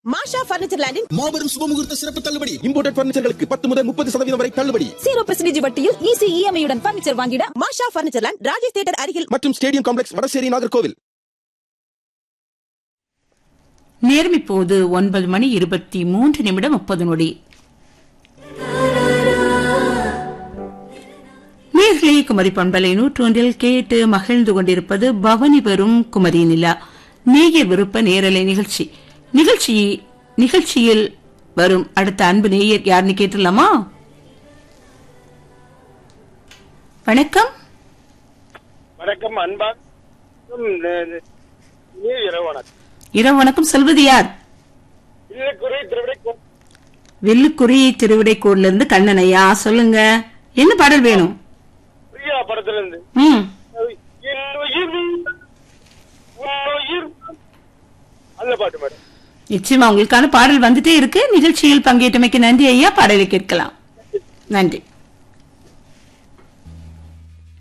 மாஷா furniture லேண்டின் மாபெரும் சுபமுகூர்த்த சிறப்பு தள்ளுபடி இம்போர்டட் பர்னிச்சர்களுக்கு பத்து முதல் முப்பது சதவீதம் வரை தள்ளுபடி ஜீரோ பெர்சன்டேஜ் வட்டியில் ஈஸி இஎம்ஐ உடன் பர்னிச்சர் வாங்கிட Masha furniture land Rajesh theatre அருகில் மற்றும் ஸ்டேடியம் காம்ப்ளெக்ஸ் வடசேரி நாகர்கோவில் நேரம் இப்போது ஒன்பது மணி இருபத்தி மூன்று நிமிடம் முப்பது நொடி நேர்களே குமரி பண்பலை நூற்றொன்றில் கேட்டு மகிழ்ந்து கொண்டிருப்பது பவனி வரும் குமரி நிலா நேயர் விருப்ப நேரலை நிகழ்ச்சி நிகழ்ச்சி நிகழ்ச்சியில் வரும் அடுத்த அன்பு நேயர் யாருன்னு கேட்டுடலாமா வணக்கம் வணக்கம் அன்பா இரவு வணக்கம் இரவு வணக்கம் சொல்வது யார் இல்லக்குறை திருவிடை கோ- வெள்ளுக்குறி திருவிடைக்கூர்ல இருந்து கண்ணனையா சொல்லுங்க என்ன பாடல் வேணும் பிரியா படத்துல இருந்து ம் இன்னுயிர் உன்னுயிர் அந்த பாட்டு மேடம் நிச்சயமா உங்களுக்கான பாடல் வந்துட்டே இருக்கு நிகழ்ச்சியில் பங்கேற்றமைக்கு நன்றி ஐயா பாடலை கேட்கலாம் நன்றி